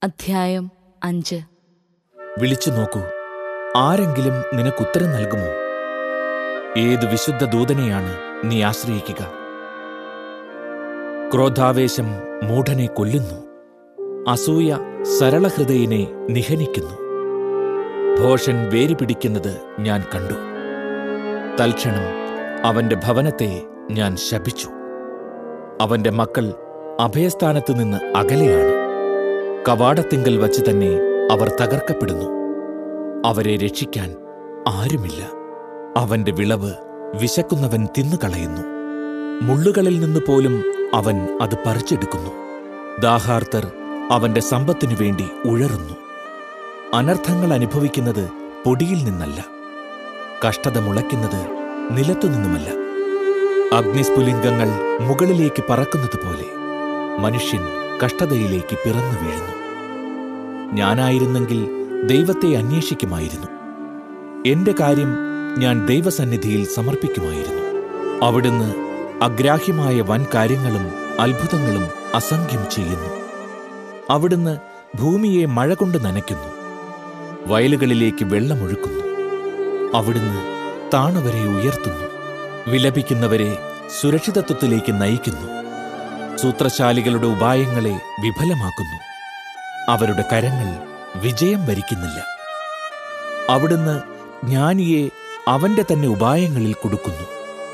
അധ്യായം അഞ്ച് വിളിച്ചു നോക്കൂ ആരെങ്കിലും നിനക്കുത്തരം നൽകുമോ ഏത് വിശുദ്ധ ദൂതനെയാണ് നീ ആശ്രയിക്കുക ക്രോധാവേശം മൂഢനെ കൊല്ലുന്നു അസൂയ സരളഹൃദയനെ നിഹനിക്കുന്നു ഭോഷൻ വേര് പിടിക്കുന്നത് ഞാൻ കണ്ടു തൽക്ഷണം അവന്റെ ഭവനത്തെ ഞാൻ ശപിച്ചു അവന്റെ മക്കൾ അഭയസ്ഥാനത്ത് നിന്ന് അകലെയാണ് കവാടത്തിങ്കൽ വച്ച് തന്നെ അവർ തകർക്കപ്പെടുന്നു അവരെ രക്ഷിക്കാൻ ആരുമില്ല അവന്റെ വിളവ് വിശക്കുന്നവൻ തിന്നുകളയുന്നു മുള്ളുകളിൽ നിന്ന് പോലും അവൻ അത് പറിച്ചെടുക്കുന്നു ദാഹാർത്തർ അവന്റെ സമ്പത്തിനു വേണ്ടി ഉഴറുന്നു അനർത്ഥങ്ങൾ അനുഭവിക്കുന്നത് പൊടിയിൽ നിന്നല്ല കഷ്ടത മുളയ്ക്കുന്നത് നിലത്തുനിന്നുമല്ല അഗ്നിസ്ഫുലിംഗങ്ങൾ മുകളിലേക്ക് പറക്കുന്നതുപോലെ മനുഷ്യൻ കഷ്ടതയിലേക്ക് പിറന്നു വീഴുന്നു ഞാനായിരുന്നെങ്കിൽ ദൈവത്തെ അന്വേഷിക്കുമായിരുന്നു എന്റെ കാര്യം ഞാൻ ദൈവസന്നിധിയിൽ സമർപ്പിക്കുമായിരുന്നു അവിടുന്ന് അഗ്രാഹ്യമായ വൻ കാര്യങ്ങളും അത്ഭുതങ്ങളും അസംഖ്യം ചെയ്യുന്നു അവിടുന്ന് ഭൂമിയെ മഴ കൊണ്ട് നനയ്ക്കുന്നു വയലുകളിലേക്ക് വെള്ളമൊഴുക്കുന്നു അവിടുന്ന് താണവരെ ഉയർത്തുന്നു വിലപിക്കുന്നവരെ സുരക്ഷിതത്വത്തിലേക്ക് നയിക്കുന്നു സൂത്രശാലികളുടെ ഉപായങ്ങളെ വിഫലമാക്കുന്നു അവരുടെ കരങ്ങൾ വിജയം വരിക്കുന്നില്ല അവിടുന്ന് ജ്ഞാനിയെ അവന്റെ തന്നെ ഉപായങ്ങളിൽ കൊടുക്കുന്നു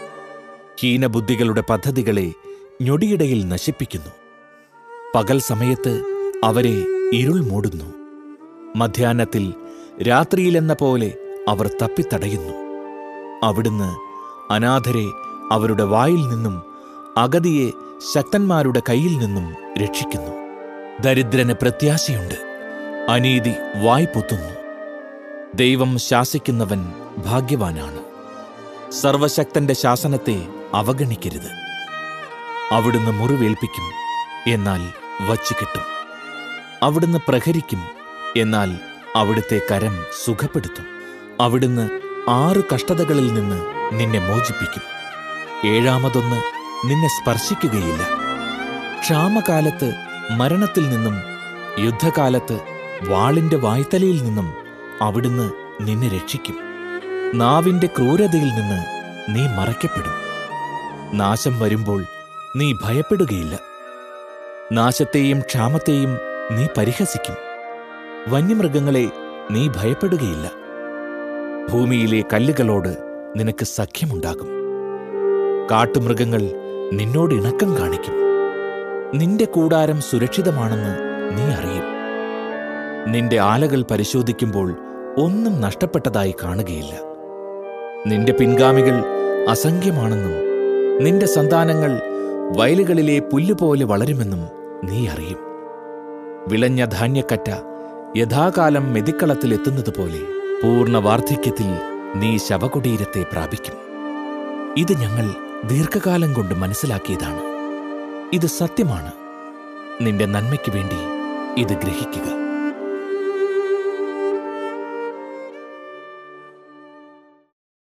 ഹീനബുദ്ധികളുടെ പദ്ധതികളെ ഞൊടിയിടയിൽ നശിപ്പിക്കുന്നു പകൽ സമയത്ത് അവരെ ഇരുൾ മൂടുന്നു മധ്യാഹ്നത്തിൽ രാത്രിയിലെന്ന പോലെ അവർ തപ്പിത്തടയുന്നു അവിടുന്ന് അനാഥരെ അവരുടെ വായിൽ നിന്നും അഗതിയെ ശക്തന്മാരുടെ കയ്യിൽ നിന്നും രക്ഷിക്കുന്നു ദരിദ്രന് പ്രത്യാശയുണ്ട് അനീതി വായ്പൊത്തുന്നു ദൈവം ശാസിക്കുന്നവൻ ഭാഗ്യവാനാണ് സർവശക്തന്റെ ശാസനത്തെ അവഗണിക്കരുത് അവിടുന്ന് മുറിവേൽപ്പിക്കും എന്നാൽ വച്ചുകിട്ടും അവിടുന്ന് പ്രഹരിക്കും എന്നാൽ അവിടുത്തെ കരം സുഖപ്പെടുത്തും അവിടുന്ന് ആറ് കഷ്ടതകളിൽ നിന്ന് നിന്നെ മോചിപ്പിക്കും ഏഴാമതൊന്ന് നിന്നെ സ്പർശിക്കുകയില്ല ക്ഷാമകാലത്ത് മരണത്തിൽ നിന്നും യുദ്ധകാലത്ത് വാളിന്റെ വായ്ത്തലയിൽ നിന്നും അവിടുന്ന് നിന്നെ രക്ഷിക്കും നാവിന്റെ ക്രൂരതയിൽ നിന്ന് നീ മറയ്ക്കപ്പെടും നാശം വരുമ്പോൾ നീ ഭയപ്പെടുകയില്ല നാശത്തെയും ക്ഷാമത്തെയും നീ പരിഹസിക്കും വന്യമൃഗങ്ങളെ നീ ഭയപ്പെടുകയില്ല ഭൂമിയിലെ കല്ലുകളോട് നിനക്ക് സഖ്യമുണ്ടാകും കാട്ടുമൃഗങ്ങൾ നിന്നോട് ഇണക്കം കാണിക്കും നിന്റെ കൂടാരം സുരക്ഷിതമാണെന്ന് നീ അറിയും നിന്റെ ആലകൾ പരിശോധിക്കുമ്പോൾ ഒന്നും നഷ്ടപ്പെട്ടതായി കാണുകയില്ല നിന്റെ പിൻഗാമികൾ അസംഖ്യമാണെന്നും നിന്റെ സന്താനങ്ങൾ വയലുകളിലെ പുല്ലുപോലെ വളരുമെന്നും നീ അറിയും വിളഞ്ഞ ധാന്യക്കറ്റ യഥാകാലം മെതിക്കളത്തിലെത്തുന്നതുപോലെ പൂർണ്ണ വാർദ്ധക്യത്തിൽ നീ ശവകുടീരത്തെ പ്രാപിക്കും ഇത് ഞങ്ങൾ ദീർഘകാലം കൊണ്ട് മനസ്സിലാക്കിയതാണ് ഇത് സത്യമാണ് നിന്റെ നന്മയ്ക്ക് വേണ്ടി ഇത് ഗ്രഹിക്കുക